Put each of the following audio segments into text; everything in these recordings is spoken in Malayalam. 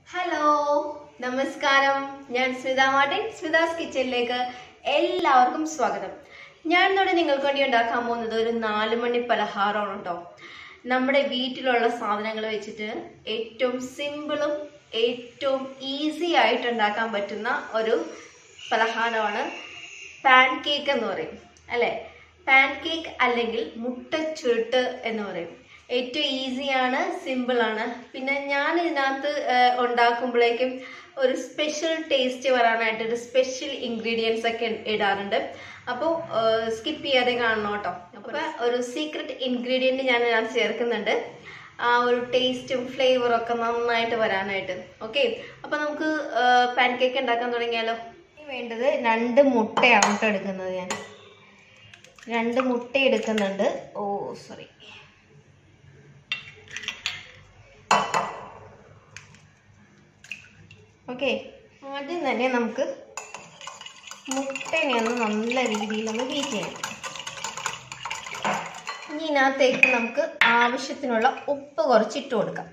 ഹലോ നമസ്കാരം ഞാൻ സ്മിത മാർട്ടിൻ സ്മിതാസ് കിച്ചണിലേക്ക് എല്ലാവർക്കും സ്വാഗതം ഞാൻ ഇന്നോട് നിങ്ങൾക്ക് വേണ്ടി ഉണ്ടാക്കാൻ പോകുന്നത് ഒരു നാല് മണി പലഹാരമാണ് കേട്ടോ നമ്മുടെ വീട്ടിലുള്ള സാധനങ്ങൾ വെച്ചിട്ട് ഏറ്റവും സിമ്പിളും ഏറ്റവും ഈസി ആയിട്ട് ഉണ്ടാക്കാൻ പറ്റുന്ന ഒരു പലഹാരമാണ് പാൻ കേക്ക് എന്ന് പറയും അല്ലേ പാൻ കേക്ക് അല്ലെങ്കിൽ മുട്ട ചുരുട്ട് എന്ന് പറയും ഏറ്റവും ഈസിയാണ് സിമ്പിളാണ് പിന്നെ ഞാൻ ഇതിനകത്ത് ഏഹ്, ഉണ്ടാക്കുമ്പോഴേക്കും ഒരു സ്പെഷ്യൽ ടേസ്റ്റ് വരാനായിട്ട് ഒരു സ്പെഷ്യൽ ഇൻഗ്രീഡിയൻസ് ഒക്കെ ഇടാറുണ്ട് അപ്പോൾ സ്കിപ്പ് ചെയ്യാതെ കാണണം കേട്ടോ അപ്പോൾ ഒരു സീക്രട്ട് ഇൻഗ്രീഡിയൻറ്റ് ഞാൻ ഇതിനകത്ത് ചേർക്കുന്നുണ്ട് ആ ഒരു ടേസ്റ്റും ഫ്ലേവറും ഒക്കെ നന്നായിട്ട് വരാനായിട്ട് ഓക്കെ അപ്പോൾ നമുക്ക് പാൻ കേക്ക് ഉണ്ടാക്കാൻ തുടങ്ങിയാലോ ഇനി വേണ്ടത് രണ്ട് മുട്ടയാണ് കേട്ടോ എടുക്കുന്നത് ഞാൻ രണ്ട് മുട്ട എടുക്കുന്നുണ്ട് ഓ സോറി ഓക്കെ ആദ്യം തന്നെ നമുക്ക് മുട്ടനെ ഒന്ന് നല്ല രീതിയിൽ ഒന്ന് ബീറ്റ് ചെയ്യാം ഇനി ഇതിനകത്തേക്ക് നമുക്ക് ആവശ്യത്തിനുള്ള ഉപ്പ് കുറച്ചിട്ട് കൊടുക്കാം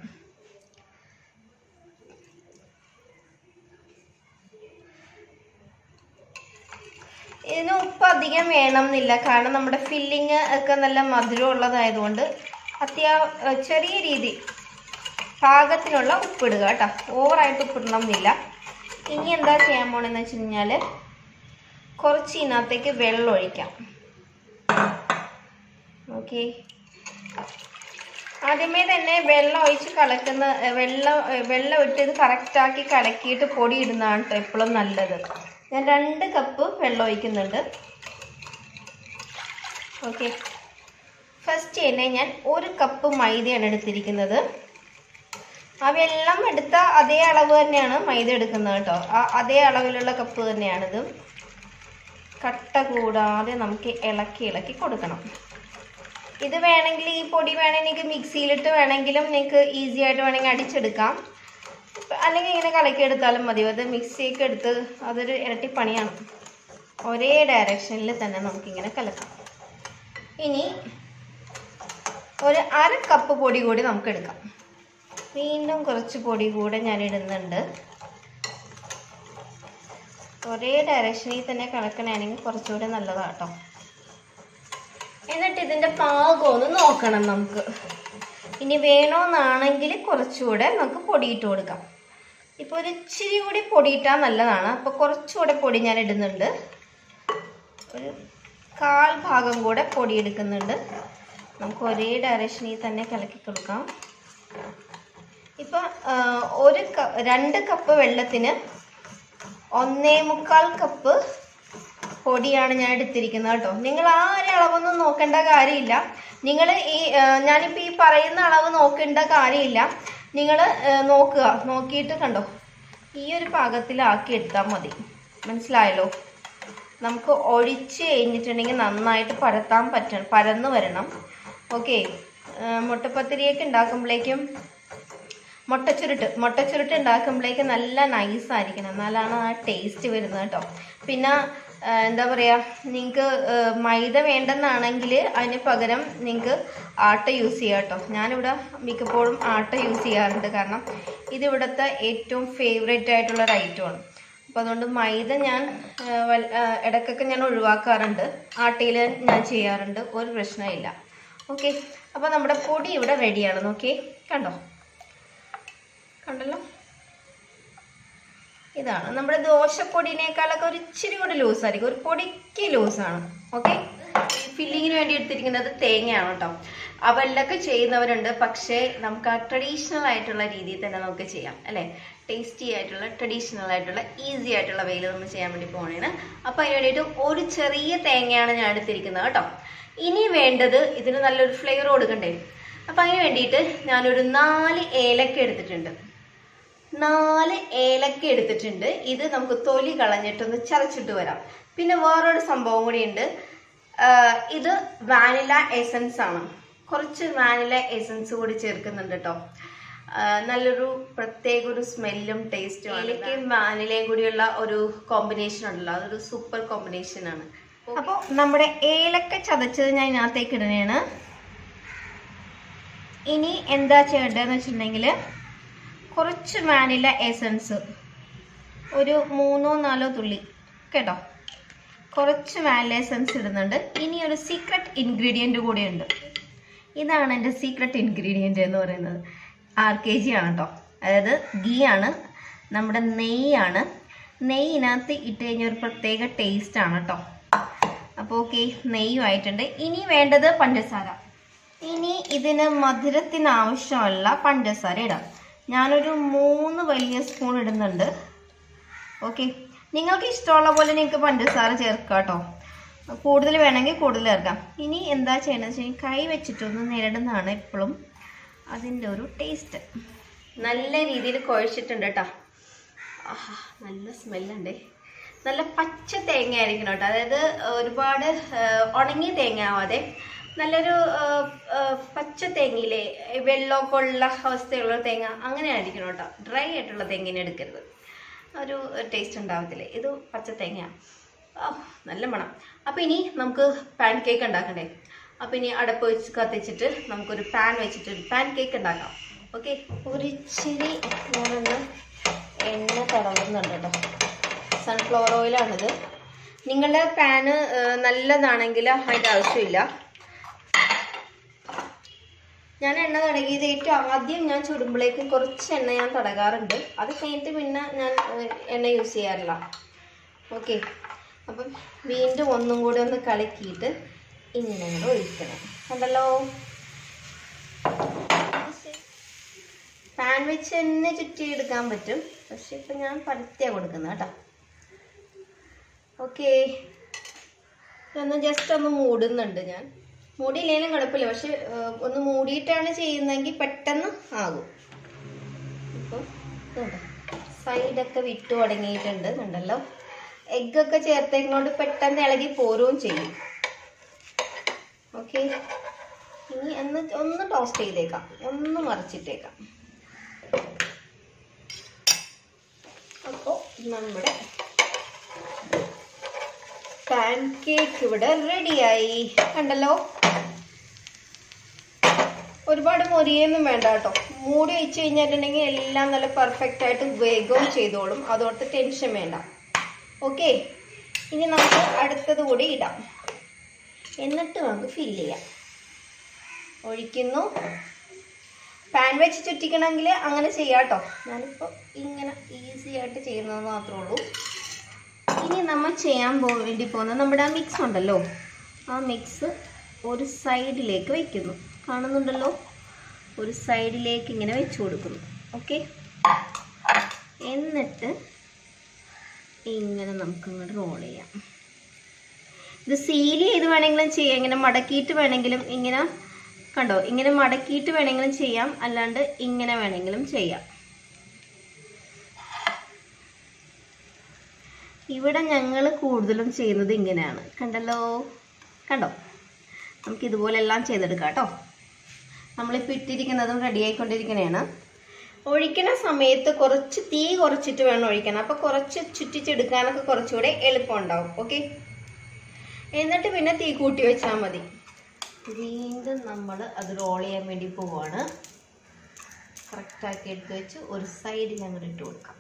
ഇതിന് ഉപ്പ് അധികം വേണം എന്നില്ല കാരണം നമ്മുടെ ഫില്ലിങ് ഒക്കെ നല്ല മധുരം ഉള്ളതായതുകൊണ്ട് അത്യാ ചെറിയ രീതി പാകത്തിനുള്ള ഉപ്പിടുക കേട്ടോ ഓവറായിട്ട് ഉപ്പിടണം എന്നില്ല ഇനി എന്താ ചെയ്യാൻ പോണെന്ന് വെച്ച് കഴിഞ്ഞാൽ കുറച്ച് ഇതിനകത്തേക്ക് വെള്ളം ഒഴിക്കാം ഓക്കെ ആദ്യമേ തന്നെ വെള്ളം ഒഴിച്ച് കലക്കുന്ന ഏ, വെള്ളം ഏ, വെള്ളം ഇട്ട് ഇത് കറക്റ്റാക്കി കലക്കിയിട്ട് പൊടി ഇടുന്നതാണ് കേട്ടോ എപ്പോഴും നല്ലത് ഞാൻ രണ്ട് കപ്പ് വെള്ളം ഒഴിക്കുന്നുണ്ട് ഓക്കെ ഫസ്റ്റ് തന്നെ ഞാൻ ഒരു കപ്പ് മൈദയാണ് എടുത്തിരിക്കുന്നത് ആ വെള്ളം എടുത്ത അതേ അളവ് തന്നെയാണ് മൈദ എടുക്കുന്നത് കേട്ടോ ആ അതേ അളവിലുള്ള കപ്പ് തന്നെയാണിത് കട്ട കൂടാതെ നമുക്ക് ഇളക്കി ഇളക്കി കൊടുക്കണം ഇത് വേണമെങ്കിൽ ഈ പൊടി വേണമെങ്കിൽ മിക്സിയിലിട്ട് വേണമെങ്കിലും നിങ്ങൾക്ക് ഈസി ആയിട്ട് വേണമെങ്കിൽ അടിച്ചെടുക്കാം അല്ലെങ്കിൽ ഇങ്ങനെ കലക്കിയെടുത്താലും മതി അത് മിക്സിയൊക്കെ എടുത്ത് അതൊരു ഇരട്ടി പണിയാണ് ഒരേ ഡയറക്ഷനിൽ തന്നെ നമുക്കിങ്ങനെ കലക്കാം ഇനി ഒരു അര കപ്പ് പൊടി കൂടി നമുക്ക് എടുക്കാം വീണ്ടും കുറച്ച് പൊടി കൂടെ ഞാൻ ഇടുന്നുണ്ട് ഒരേ ഡയറക്ഷനിൽ തന്നെ കലക്കണമെങ്കിൽ കുറച്ചുകൂടെ നല്ലതാട്ടോ എന്നിട്ട് ഇതിൻ്റെ പാകം ഒന്ന് നോക്കണം നമുക്ക് ഇനി വേണമെന്നാണെങ്കിൽ കുറച്ചുകൂടെ നമുക്ക് പൊടിയിട്ട് കൊടുക്കാം ഇപ്പോൾ ഒരു ഇച്ചിരി കൂടി പൊടിയിട്ടാൽ നല്ലതാണ് അപ്പോൾ കുറച്ചുകൂടെ പൊടി ഞാൻ ഇടുന്നുണ്ട് ഒരു കാൽ ഭാഗം കൂടെ പൊടി എടുക്കുന്നുണ്ട് നമുക്ക് ഒരേ ഡയറക്ഷനിൽ തന്നെ കലക്കി കൊടുക്കാം ഇപ്പൊ ആ, ഒരു ക- രണ്ട് കപ്പ് വെള്ളത്തിന് ഒന്നേ മുക്കാൽ കപ്പ് പൊടിയാണ് ഞാൻ എടുത്തിരിക്കുന്നത് കേട്ടോ നിങ്ങൾ ആ ഒരു അളവൊന്നും നോക്കേണ്ട കാര്യമില്ല നിങ്ങൾ ഈ ആ, ഞാനിപ്പോൾ ഈ പറയുന്ന അളവ് നോക്കേണ്ട കാര്യമില്ല നിങ്ങൾ നോക്കുക നോക്കിയിട്ട് കണ്ടോ ഈ ഒരു പാകത്തിലാക്കി എടുത്താൽ മതി മനസ്സിലായല്ലോ നമുക്ക് ഒഴിച്ച് കഴിഞ്ഞിട്ടുണ്ടെങ്കിൽ നന്നായിട്ട് പരത്താൻ പറ്റണം പരന്ന് വരണം ഓക്കെ മുട്ടപ്പത്തിരിയൊക്കെ ഉണ്ടാക്കുമ്പോഴേക്കും മുട്ടച്ചുരുട്ട് മുട്ടച്ചുരുട്ട് ഉണ്ടാക്കുമ്പോഴേക്ക് നല്ല നൈസ് ആയിരിക്കണം എന്നാലാണ് ആ ടേസ്റ്റ് വരുന്നത് കേട്ടോ പിന്നെ ആ, എന്താ പറയുക നിങ്ങൾക്ക് മൈദ വേണ്ടെന്നാണെങ്കിൽ അതിന് പകരം നിങ്ങൾക്ക് ആട്ട യൂസ് ചെയ്യാം കേട്ടോ ഞാനിവിടെ മിക്കപ്പോഴും ആട്ട യൂസ് ചെയ്യാറുണ്ട് കാരണം ഇതിവിടുത്തെ ഏറ്റവും ഫേവറേറ്റ് ആയിട്ടുള്ള ഒരു ഐറ്റമാണ് അപ്പോൾ അതുകൊണ്ട് മൈദ ഞാൻ ആ, വൽ- ആ, ഇടയ്ക്കൊക്കെ ഞാൻ ഒഴിവാക്കാറുണ്ട് ആട്ടയിൽ ഞാൻ ചെയ്യാറുണ്ട് ഒരു പ്രശ്നമില്ല ഓക്കെ അപ്പോൾ നമ്മുടെ പൊടി ഇവിടെ റെഡിയാണ് നോക്കിയേ കണ്ടോ കണ്ടല്ലോ ഇതാണ് നമ്മുടെ ദോശപ്പൊടിനേക്കാളൊക്കെ ഒരു ഇച്ചിരി കൂടി ലൂസായിരിക്കും ഒരു പൊടിക്ക് ലൂസാണ് ഓക്കെ ഫില്ലിങ്ങിന് വേണ്ടി എടുത്തിരിക്കുന്നത് തേങ്ങയാണ് കേട്ടോ അവരിലൊക്കെ ചെയ്യുന്നവരുണ്ട് പക്ഷേ നമുക്ക് ആ ട്രഡീഷണൽ ആയിട്ടുള്ള രീതിയിൽ തന്നെ നമുക്ക് ചെയ്യാം അല്ലേ ടേസ്റ്റി ആയിട്ടുള്ള ട്രഡീഷണൽ ആയിട്ടുള്ള ഈസി ആയിട്ടുള്ള വെയിൽ നമ്മൾ ചെയ്യാൻ വേണ്ടി പോകണേന് അപ്പോൾ അതിന് വേണ്ടിയിട്ട് ഒരു ചെറിയ തേങ്ങയാണ് ഞാൻ എടുത്തിരിക്കുന്നത് കേട്ടോ ഇനി വേണ്ടത് ഇതിന് നല്ലൊരു ഫ്ലേവർ കൊടുക്കണ്ടേ അപ്പം അതിന് വേണ്ടിയിട്ട് ഞാനൊരു നാല് ഏലക്ക എടുത്തിട്ടുണ്ട് നാല് ഏലക്ക എടുത്തിട്ടുണ്ട് ഇത് നമുക്ക് തൊലി കളഞ്ഞിട്ടൊന്ന് ചതച്ചിട്ട് വരാം പിന്നെ വേറൊരു സംഭവം കൂടിയുണ്ട് ആഹ് ഇത് വാനില എസൻസ് ആണ് കുറച്ച് വാനില എസൻസ് കൂടി ചേർക്കുന്നുണ്ട് കേട്ടോ ആഹ് നല്ലൊരു പ്രത്യേക ഒരു സ്മെല്ലും ടേസ്റ്റും ഏലക്കയും വാനിലയും കൂടിയുള്ള ഒരു കോമ്പിനേഷൻ ഉണ്ടല്ലോ അതൊരു സൂപ്പർ കോമ്പിനേഷൻ ആണ് അപ്പോൾ നമ്മുടെ ഏലക്ക ചതച്ചത് ഞാൻ ഇതിനകത്തേക്ക് ഇടുന്നതാണ് ഇനി എന്താ ചെയ്യേണ്ടതെന്ന് വെച്ചിട്ടുണ്ടെങ്കിൽ കുറച്ച് വാനില എസൻസ് ഒരു മൂന്നോ നാലോ തുള്ളി കേട്ടോ കുറച്ച് വാനില എസൻസ് ഇടുന്നുണ്ട് ഇനി ഒരു സീക്രട്ട് ഇൻഗ്രീഡിയൻറ്റ് കൂടിയുണ്ട് ഇതാണ് എൻ്റെ സീക്രട്ട് ഇൻഗ്രീഡിയൻറ്റ് എന്ന് പറയുന്നത് ആർ കെ ജി ആണ് കേട്ടോ അതായത് ഗീ ആണ് നമ്മുടെ നെയ്യാണ് നെയ്യിനകത്ത് ഇട്ട് കഴിഞ്ഞാൽ ഒരു പ്രത്യേക ടേസ്റ്റ് ആണ് കേട്ടോ അപ്പോൾ ഓക്കെ നെയ്യുമായിട്ടുണ്ട് ഇനി വേണ്ടത് പഞ്ചസാര ഇനി ഇതിന് മധുരത്തിന് ആവശ്യമുള്ള പഞ്ചസാര ഇടാം ഞാനൊരു മൂന്ന് വലിയ സ്പൂൺ ഇടുന്നുണ്ട് ഓക്കെ നിങ്ങൾക്ക് ഇഷ്ടമുള്ള പോലെ നിങ്ങൾക്ക് പഞ്ചസാര ചേർക്കാം കേട്ടോ കൂടുതൽ വേണമെങ്കിൽ കൂടുതൽ ചേർക്കാം ഇനി എന്താ ചെയ്യണമെന്ന് വെച്ച് കഴിഞ്ഞാൽ കൈ വെച്ചിട്ടൊന്ന് നിരടുന്നതാണ് എപ്പോഴും അതിൻ്റെ ഒരു ടേസ്റ്റ് നല്ല രീതിയിൽ കുഴച്ചിട്ടുണ്ട് കേട്ടോ ആഹാ നല്ല സ്മെല്ലുണ്ടേ നല്ല പച്ച തേങ്ങ ആയിരിക്കണം കേട്ടോ അതായത് ഒരുപാട് ആ, ഉണങ്ങിയ തേങ്ങ ആവാതെ നല്ലൊരു ആ, ആ, പച്ച തേങ്ങയിലെ വെള്ളമൊക്കെ ഉള്ള അവസ്ഥയുള്ള തേങ്ങ അങ്ങനെ ആയിരിക്കണം കേട്ടോ ഡ്രൈ ആയിട്ടുള്ള തേങ്ങ എടുക്കരുത് ഒരു ടേസ്റ്റ് ഉണ്ടാവത്തില്ലേ ഇത് പച്ച തേങ്ങ നല്ല മണം അപ്പം ഇനി നമുക്ക് പാൻ കേക്ക് ഉണ്ടാക്കണ്ടേ അപ്പം ഇനി അടപ്പ് വെച്ച് കത്തിച്ചിട്ട് നമുക്കൊരു പാൻ വെച്ചിട്ട് ഒരു പാൻ കേക്ക് ഉണ്ടാക്കാം ഓക്കെ ഒരു ഇച്ചിരി ഞാനൊന്ന് എണ്ണ തടവുന്നുണ്ട് കേട്ടോ സൺഫ്ലവർ ഓയിലാണിത് നിങ്ങളുടെ പാന് നല്ലതാണെങ്കിൽ അതിൻ്റെ ആവശ്യമില്ല ഞാൻ എണ്ണ തടകിയത് ഏറ്റവും ആദ്യം ഞാൻ ചുടുമ്പോഴേക്കും കുറച്ച് എണ്ണ ഞാൻ തടകാറുണ്ട് അത് കഴിഞ്ഞിട്ട് പിന്നെ ഞാൻ ഏഹ്, എണ്ണ യൂസ് ചെയ്യാറില്ല ഓക്കെ അപ്പം വീണ്ടും ഒന്നും കൂടി ഒന്ന് കലക്കിയിട്ട് ഇങ്ങനെ കൂടെ ഒഴിക്കണം കണ്ടല്ലോ പാൻ വെച്ച് തന്നെ ചുറ്റി എടുക്കാൻ പറ്റും പക്ഷെ ഇപ്പം ഞാൻ പരത്തിയാണ് കൊടുക്കുന്നത് കേട്ടോ ഓക്കെ ഒന്ന് ജസ്റ്റ് ഒന്ന് മൂടുന്നുണ്ട് ഞാൻ മൂടിയില്ലെങ്കിലും കുഴപ്പമില്ല പക്ഷെ ഏഹ്, ഒന്ന് മൂടിയിട്ടാണ് ചെയ്യുന്നതെങ്കിൽ പെട്ടെന്ന് ആകും ഇപ്പോൾ സൈഡൊക്കെ വിട്ടു തുടങ്ങിയിട്ടുണ്ട് കണ്ടല്ലോ എഗ്ഗൊക്കെ ചേർത്തേക്കുന്നോണ്ട് പെട്ടെന്ന് ഇളകി പോരുകയും ചെയ്യും ഓക്കെ ഇനി ഒന്ന് ഒന്ന് ടോസ്റ്റ് ചെയ്തേക്കാം ഒന്ന് മറിച്ചിട്ടേക്കാം അപ്പോൾ നമ്മുടെ പാൻ കേക്ക് ഇവിടെ റെഡിയായി കണ്ടല്ലോ ഒരുപാട് മൊരിയൊന്നും വേണ്ട കേട്ടോ മൂടി വെച്ച് കഴിഞ്ഞിട്ടുണ്ടെങ്കിൽ എല്ലാം നല്ല പെർഫെക്റ്റ് ആയിട്ട് വേഗവും ചെയ്തോളും അതോർത്ത് ടെൻഷൻ വേണ്ട ഓക്കെ ഇനി നമുക്ക് അടുത്തത് കൂടി ഇടാം എന്നിട്ട് നമുക്ക് ഫില്ല് ചെയ്യാം ഒഴിക്കുന്നു പാൻ വെച്ച് ചുറ്റിക്കണമെങ്കിൽ അങ്ങനെ ചെയ്യാം കേട്ടോ ഞാനിപ്പോൾ ഇങ്ങനെ ഈസി ആയിട്ട് ചെയ്യുന്നത് മാത്രമേ ഉള്ളൂ ഇനി നമ്മൾ ചെയ്യാൻ പോ വേണ്ടി പോകുന്നത് നമ്മുടെ ആ മിക്സ് ഉണ്ടല്ലോ ആ മിക്സ് ഒരു സൈഡിലേക്ക് വയ്ക്കുന്നു കാണുന്നുണ്ടല്ലോ ഒരു സൈഡിലേക്ക് ഇങ്ങനെ വെച്ച് കൊടുക്കുന്നു ഓക്കെ എന്നിട്ട് ഇങ്ങനെ നമുക്ക് ഇങ്ങോട്ട് റോൾ ചെയ്യാം ഇത് സീൽ ചെയ്ത് വേണമെങ്കിലും ചെയ്യാം ഇങ്ങനെ മടക്കിയിട്ട് വേണമെങ്കിലും ഇങ്ങനെ കണ്ടോ ഇങ്ങനെ മടക്കിയിട്ട് വേണമെങ്കിലും ചെയ്യാം അല്ലാണ്ട് ഇങ്ങനെ വേണമെങ്കിലും ചെയ്യാം ഇവിടെ ഞങ്ങൾ കൂടുതലും ചെയ്യുന്നത് ഇങ്ങനെയാണ് കണ്ടല്ലോ കണ്ടോ നമുക്ക് ഇതുപോലെ എല്ലാം ചെയ്തെടുക്കാം കേട്ടോ നമ്മളിപ്പോൾ ഇട്ടിരിക്കുന്നതും റെഡി ആയിക്കൊണ്ടിരിക്കുന്നതാണ് ഒഴിക്കുന്ന സമയത്ത് കുറച്ച് തീ കുറച്ചിട്ട് വേണം ഒഴിക്കണം അപ്പോൾ കുറച്ച് ചുറ്റിച്ചെടുക്കാനൊക്കെ കുറച്ചുകൂടെ എളുപ്പമുണ്ടാവും ഓക്കെ എന്നിട്ട് പിന്നെ തീ കൂട്ടി വെച്ചാൽ മതി വീണ്ടും നമ്മൾ അത് റോൾ ചെയ്യാൻ വേണ്ടി പോവാണ് കറക്റ്റാക്കി എടുത്ത് വെച്ച് ഒരു സൈഡിൽ അങ്ങോട്ട് ഇട്ട് കൊടുക്കാം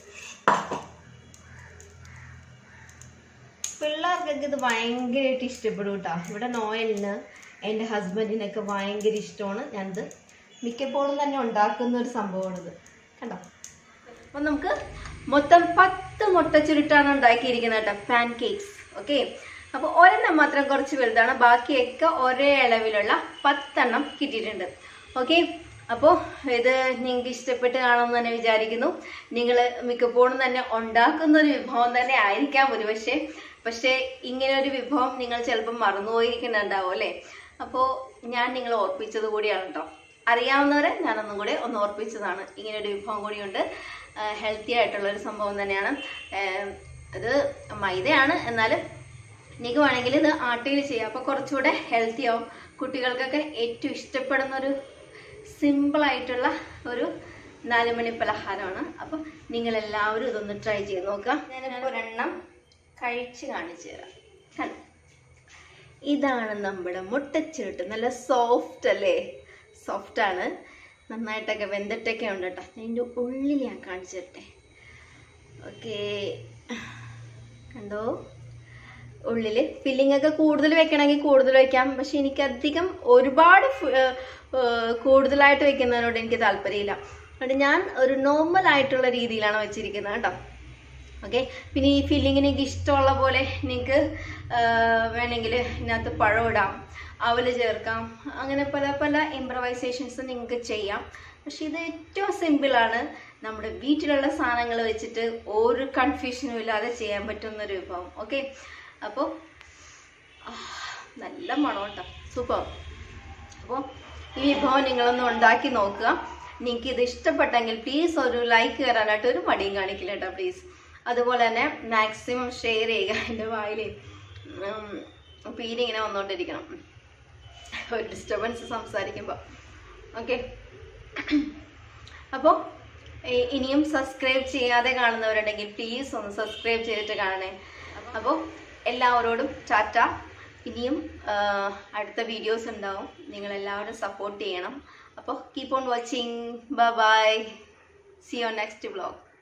പിള്ളേർക്കൊക്കെ ഇത് ഭയങ്കരമായിട്ട് ഇഷ്ടപ്പെടും കേട്ടോ ഇവിടെ നോയലിന് എൻ്റെ ഹസ്ബൻഡിനൊക്കെ ഭയങ്കര ഇഷ്ടമാണ് ഞാനിത് മിക്കപ്പോഴും തന്നെ ഉണ്ടാക്കുന്ന ഒരു സംഭവമാണിത് കണ്ടോ അപ്പം നമുക്ക് മൊത്തം പത്ത് മുട്ട ചുരുട്ടാണ് ഉണ്ടാക്കിയിരിക്കുന്നത് കേട്ടോ പാൻ കേക്ക്സ് ഓക്കെ അപ്പോൾ ഒരെണ്ണം മാത്രം കുറച്ച് വലുതാണ് ബാക്കിയൊക്കെ ഒരേ അളവിലുള്ള പത്തെണ്ണം കിട്ടിയിട്ടുണ്ട് ഓക്കെ അപ്പോൾ ഇത് നിങ്ങൾക്ക് ഇഷ്ടപ്പെട്ട് കാണുമെന്ന് തന്നെ വിചാരിക്കുന്നു നിങ്ങൾ മിക്കപ്പോഴും തന്നെ ഉണ്ടാക്കുന്ന ഒരു വിഭവം തന്നെ ആയിരിക്കാം ഒരുപക്ഷെ പക്ഷേ ഇങ്ങനെ ഒരു വിഭവം നിങ്ങൾ ചിലപ്പോൾ മറന്നുപോയിരിക്കുന്നുണ്ടാവും അല്ലേ അപ്പോൾ ഞാൻ നിങ്ങളെ ഓർപ്പിച്ചത് കൂടിയാണ് കേട്ടോ അറിയാവുന്നവരെ ഞാനൊന്നും കൂടെ ഒന്ന് ഓർപ്പിച്ചതാണ് ഇങ്ങനെ ഒരു വിഭവം കൂടിയുണ്ട് ഹെൽത്തി ആയിട്ടുള്ള ഒരു സംഭവം തന്നെയാണ് ആഹ് ഇത് മൈദയാണ് എന്നാലും നിങ്ങൾക്ക് വേണമെങ്കിൽ ഇത് ആട്ടയിൽ ചെയ്യാം അപ്പോൾ കുറച്ചുകൂടെ ഹെൽത്തി ആവും കുട്ടികൾക്കൊക്കെ ഏറ്റവും ഇഷ്ടപ്പെടുന്ന ഒരു സിമ്പിളായിട്ടുള്ള ഒരു നാലുമണി പലഹാരമാണ് അപ്പം നിങ്ങൾ എല്ലാവരും ഇതൊന്ന് ട്രൈ ചെയ്ത് നോക്കുക ഞാനിപ്പോൾ ഒരെണ്ണം കഴിച്ച് കാണിച്ചു തരാം കണ്ടോ ഇതാണ് നമ്മുടെ മുട്ടച്ചിരുട്ട് നല്ല സോഫ്റ്റ് അല്ലേ സോഫ്റ്റ് ആണ് നന്നായിട്ടൊക്കെ വെന്തിട്ടൊക്കെ ഉണ്ട് കേട്ടോ അതിൻ്റെ ഉള്ളിൽ ഞാൻ കാണിച്ചു തരട്ടെ ഓക്കെ കണ്ടോ ഉള്ളിൽ ഫില്ലിംഗ് ഒക്കെ കൂടുതൽ വെക്കണമെങ്കിൽ കൂടുതൽ വെക്കാം പക്ഷെ എനിക്ക് അധികം ഒരുപാട് ഫു- ഏർ, ഏർ, കൂടുതലായിട്ട് വെക്കുന്നതിനോട് എനിക്ക് താല്പര്യമില്ല അതുകൊണ്ട് ഞാൻ ഒരു നോർമൽ ആയിട്ടുള്ള രീതിയിലാണ് വെച്ചിരിക്കുന്നത് കേട്ടോ ഓക്കെ പിന്നെ ഈ ഫില്ലിങ്ങിന് എനിക്ക് ഇഷ്ടമുള്ള പോലെ നിങ്ങൾക്ക് വേണമെങ്കിൽ ഇതിനകത്ത് പഴം ഇടാം അവല് ചേർക്കാം അങ്ങനെ പല പല ഇംപ്രവൈസേഷൻസ് നിങ്ങൾക്ക് ചെയ്യാം പക്ഷെ ഇത് ഏറ്റവും സിമ്പിളാണ് നമ്മുടെ വീട്ടിലുള്ള സാധനങ്ങൾ വെച്ചിട്ട് ഒരു കൺഫ്യൂഷനും ഇല്ലാതെ ചെയ്യാൻ പറ്റുന്ന ഒരു വിഭവം ഓക്കെ അപ്പോൾ നല്ല മണം കേട്ടോ സൂപ്പർ അപ്പോൾ ഈ വിഭവം നിങ്ങളൊന്ന് ഉണ്ടാക്കി നോക്കുക നിങ്ങൾക്ക് ഇത് ഇഷ്ടപ്പെട്ടെങ്കിൽ പ്ലീസ് ഒരു ലൈക്ക് തരാനായിട്ട് ഒരു മടിയും കാണിക്കില്ല കേട്ടോ പ്ലീസ് അതുപോലെ തന്നെ മാക്സിമം ഷെയർ ചെയ്യുക എൻ്റെ വായിൽ പീരിങ്ങനെ വന്നുകൊണ്ടിരിക്കണം ഒരു ഡിസ്റ്റർബൻസ് സംസാരിക്കുമ്പോൾ ഓക്കെ അപ്പോൾ ഇനിയും സബ്സ്ക്രൈബ് ചെയ്യാതെ കാണുന്നവരുണ്ടെങ്കിൽ പ്ലീസ് ഒന്ന് സബ്സ്ക്രൈബ് ചെയ്തിട്ട് കാണണേ അപ്പോൾ എല്ലാവരോടും ടാറ്റ ഇനിയും ആ, അടുത്ത വീഡിയോസ് ഉണ്ടാവും നിങ്ങൾ എല്ലാവരും സപ്പോർട്ട് ചെയ്യണം അപ്പോൾ keep on watching bye bye see your next vlog